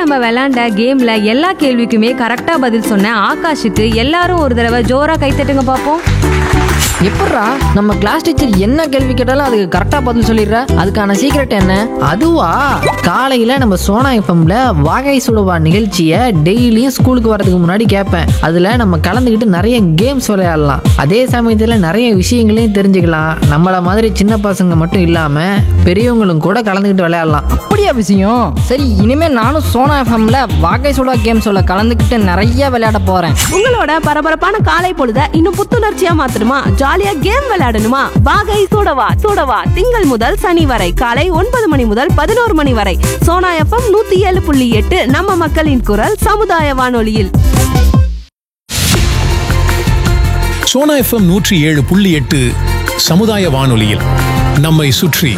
நம்ம விளையாண்ட கேம்ல எல்லா கேள்விக்குமே கரெக்டா பதில் சொன்ன ஆகாஷுக்கு எல்லாரும் ஒரு தடவை ஜோரா கைத்தட்டுங்க பார்ப்போம் எப்பட்றா நம்ம கிளாஸ் டீச்சர் என்ன கேள்வி கேட்டாலும் அதுக்கு கரெக்டா பதில் சொல்லிடுற அதுக்கான சீக்ரெட் என்ன அதுவா காலையில நம்ம சோனா எஃப்எம்ல வாகை சுடுவா நிகழ்ச்சியை டெய்லியும் ஸ்கூலுக்கு வரதுக்கு முன்னாடி கேட்பேன் அதுல நம்ம கலந்துக்கிட்டு நிறைய கேம்ஸ் விளையாடலாம் அதே சமயத்துல நிறைய விஷயங்களையும் தெரிஞ்சுக்கலாம் நம்மள மாதிரி சின்ன பசங்க மட்டும் இல்லாம பெரியவங்களும் கூட கலந்துக்கிட்டு விளையாடலாம் அப்படியா விஷயம் சரி இனிமே நானும் சோனா எஃப்எம்ல வாகை சுடா கேம் சொல்ல கலந்துக்கிட்டு நிறைய விளையாட போறேன் உங்களோட பரபரப்பான காலை பொழுத இன்னும் புத்துணர்ச்சியா மாத்தணுமா ஜாலியா கேம் விளையாடணுமா வாகை சூடவா சூடவா திங்கள் முதல் சனி வரை காலை ஒன்பது மணி முதல் பதினோரு மணி வரை சோனா எஃப்எம் நூத்தி ஏழு புள்ளி எட்டு நம்ம மக்களின் குரல் சமுதாய வானொலியில் சோனா எஃப்எம் நூற்றி ஏழு புள்ளி எட்டு சமுதாய வானொலியில் நம்மை சுற்றி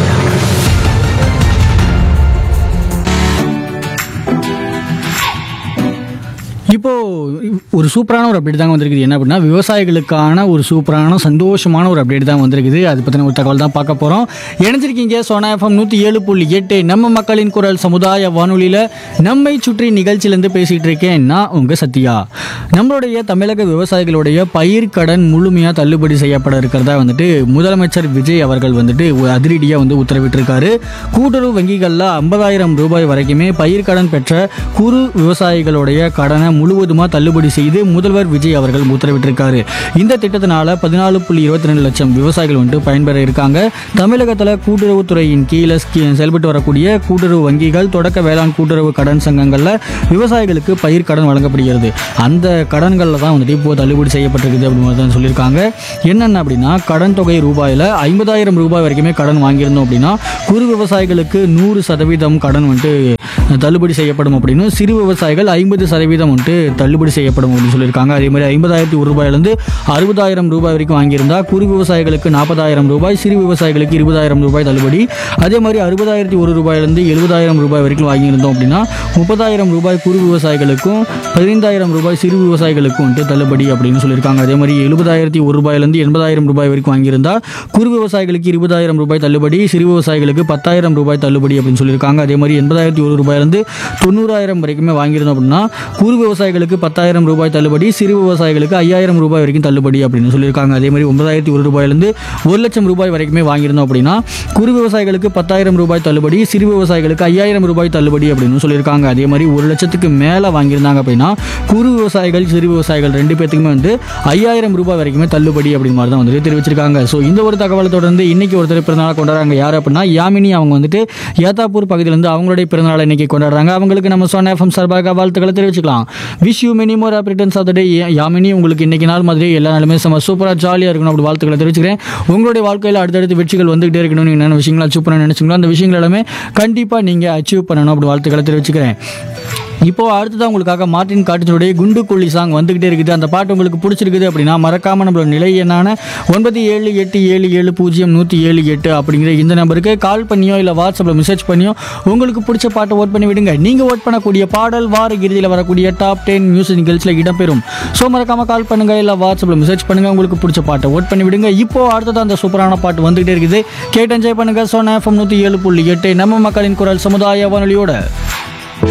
இப்போ ஒரு சூப்பரான ஒரு அப்டேட் தாங்க வந்திருக்குது என்ன அப்படின்னா விவசாயிகளுக்கான ஒரு சூப்பரான சந்தோஷமான ஒரு அப்டேட் தான் வந்திருக்குது அது பற்றின ஒரு தகவல் தான் பார்க்க போகிறோம் இணைஞ்சிருக்கீங்க சோனா எஃப்எம் நூற்றி ஏழு புள்ளி எட்டு நம்ம மக்களின் குரல் சமுதாய வானொலியில் நம்மை சுற்றி நிகழ்ச்சியிலேருந்து பேசிகிட்டு இருக்கேன் நான் உங்கள் சத்யா நம்மளுடைய தமிழக விவசாயிகளுடைய பயிர் கடன் முழுமையாக தள்ளுபடி செய்யப்பட இருக்கிறதா வந்துட்டு முதலமைச்சர் விஜய் அவர்கள் வந்துட்டு ஒரு அதிரடியாக வந்து உத்தரவிட்டிருக்காரு கூட்டுறவு வங்கிகளில் ஐம்பதாயிரம் ரூபாய் வரைக்குமே பயிர் கடன் பெற்ற குறு விவசாயிகளுடைய கடனை முழுவதுமாக தள்ளுபடி செய்து முதல்வர் விஜய் அவர்கள் உத்தரவிட்டிருக்காரு இந்த திட்டத்தினால பதினாலு புள்ளி இருபத்தி ரெண்டு லட்சம் விவசாயிகள் வந்துட்டு பயன்பெற இருக்காங்க தமிழகத்தில் கூட்டுறவுத்துறையின் கீழே ஸ்கீ- செயல்பட்டு வரக்கூடிய கூட்டுறவு வங்கிகள் தொடக்க வேளாண் கூட்டுறவு கடன் சங்கங்களில் விவசாயிகளுக்கு பயிர் கடன் வழங்கப்படுகிறது அந்த கடன்களில் தான் வந்துட்டு இப்போ தள்ளுபடி செய்யப்பட்டிருக்குது அப்படின்னு தான் சொல்லியிருக்காங்க என்னென்ன அப்படின்னா கடன் தொகை ரூபாயில் ஐம்பதாயிரம் ரூபாய் வரைக்குமே கடன் வாங்கியிருந்தோம் அப்படின்னா குறு விவசாயிகளுக்கு நூறு சதவீதம் கடன் வந்துட்டு தள்ளுபடி செய்யப்படும் அப்படின்னு சிறு விவசாயிகள் ஐம்பது சதவீதம் வந்துட்டு தள்ளுபடி செய்யப்படும் அப்படின்னு சொல்லியிருக்காங்க அதே மாதிரி ஐம்பதாயிரத்தி ஒரு ரூபாயிலிருந்து அறுபதாயிரம் ரூபாய் வரைக்கும் வாங்கியிருந்தா குறு விவசாயிகளுக்கு நாற்பதாயிரம் ரூபாய் சிறு விவசாயிகளுக்கு இருபதாயிரம் ரூபாய் தள்ளுபடி அதே மாதிரி அறுபதாயிரத்தி ஒரு ரூபாயிலிருந்து எழுபதாயிரம் ரூபாய் வரைக்கும் வாங்கியிருந்தோம் அப்படின்னா முப்பதாயிரம் ரூபாய் குறு விவசாயிகளுக்கும் பதினைந்தாயிரம் ரூபாய் சிறு விவசாயிகளுக்கும் வந்துட்டு தள்ளுபடி அப்படின்னு சொல்லியிருக்காங்க அதே மாதிரி எழுபதாயிரத்தி ஒரு ரூபாயிலிருந்து எண்பதாயிரம் ரூபாய் வரைக்கும் வாங்கியிருந்தா குறு விவசாயிகளுக்கு இருபதாயிரம் ரூபாய் தள்ளுபடி சிறு விவசாயிகளுக்கு பத்தாயிரம் ரூபாய் தள்ளுபடி அப்படின்னு சொல்லியிருக்காங்க அதே மாதிரி எண்பதாயிரத்தி ஒரு ரூபாயிலிருந்து தொண்ணூறாயிரம் வரைக்குமே வாங்கியிருந்தோம் அப்படின்னா குறு விவசாயிகளுக்கு பத்தாயிரம் ரூபாய் தள்ளுபடி சிறு விவசாயிகளுக்கு ஐயாயிரம் ரூபாய் வரைக்கும் தள்ளுபடி அப்படின்னு சொல்லியிருக்காங்க அதே மாதிரி ஒன்பதாயிரத்தி ஒரு ரூபாயிலிருந்து ஒரு லட்சம் ரூபாய் வரைக்குமே வாங்கியிருந்தோம் அப்படின்னா குறு விவசாயிகளுக்கு பத்தாயிரம் ரூபாய் தள்ளுபடி சிறு விவசாயிகளுக்கு ஐயாயிரம் ரூபாய் தள்ளுபடி அப்படின்னு சொல்லியிருக்காங்க அதே மாதிரி ஒரு லட்சத்துக்கு மேலே வாங்கியிருந்தாங்க அப்படின்னா குறு விவசாயிகள் சிறு விவசாயிகள் ரெண்டு பேத்துக்குமே வந்து ஐயாயிரம் ரூபாய் வரைக்குமே தள்ளுபடி அப்படின்னு மாதிரி தான் வந்துட்டு தெரிவிச்சிருக்காங்க ஸோ இந்த ஒரு தகவலை தொடர்ந்து இன்னைக்கு ஒருத்தர் பிறந்தநாள் கொண்டாடுறாங்க யார் அப்படின்னா யாமினி அவங்க வந்துட்டு ஏத்தாப்பூர் பகுதியிலேருந்து அவங்களுடைய பிறந்தநாள் இன்னைக்கு கொண்டாடுறாங்க அவங்களுக்கு நம்ம சொன்ன எஃப்எம் சார்பாக வாழ்த்துக்களை தெரிவிச்சுக்கலாம் wish you many more happy returns of the day Yamini உங்களுக்கு இன்னைக்கு நாள் மாதிரி எல்லா நாளுமே செம்ம சூப்பராக ஜாலியாக இருக்கணும் அப்படி வாழ்த்துக்களை தெரிவிச்சுக்கிறேன் உங்களுடைய வாழ்க்கையில் அடுத்தடுத்து வெற்றிகள் வந்துகிட்டே இருக்கணும் நீங்கள் என்னென்ன விஷயங்களை அச்சீவ் பண்ண நினைச்சீங்களோ அந்த விஷயங்கள் எல்லாமே கண்டிப்பாக நீங்கள் அச்சீவ் பண்ணணும் அப்படி வாழ்த்துக்களை தெரிவிச்சுக்கிறேன் இப்போ அடுத்ததான் உங்களுக்காக மார்ட்டின் காட்டினுடைய குண்டு கொள்ளி சாங் வந்துகிட்டே இருக்குது அந்த பாட்டு உங்களுக்கு பிடிச்சிருக்குது அப்படின்னா மறக்காம நம்மளோட நிலை என்னான ஒன்பது ஏழு எட்டு ஏழு ஏழு பூஜ்ஜியம் நூற்றி ஏழு எட்டு அப்படிங்கிற இந்த நம்பருக்கு கால் பண்ணியோ இல்லை வாட்ஸ்அப்பில் மெசேஜ் பண்ணியோ உங்களுக்கு பிடிச்ச பாட்டை ஓட் பண்ணி விடுங்க நீங்கள் ஓட் பண்ணக்கூடிய பாடல் வார இறுதியில் வரக்கூடிய டாப் டென் மியூசிக் நிகழ்ச்சியில் இடம்பெறும் ஸோ மறக்காம கால் பண்ணுங்க இல்லை வாட்ஸ்அப்பில் மெசேஜ் பண்ணுங்க உங்களுக்கு பிடிச்ச பாட்டை ஓட் பண்ணி விடுங்க இப்போ அடுத்தது அந்த சூப்பரான பாட்டு வந்துகிட்டே இருக்குது கேட்டு என்ஜாய் பண்ணுங்க சோனா எஃப்எம் நூற்றி ஏழு புள்ளி எட்டு நம்ம மக்களின் குரல் சமுதாய வானொலியோட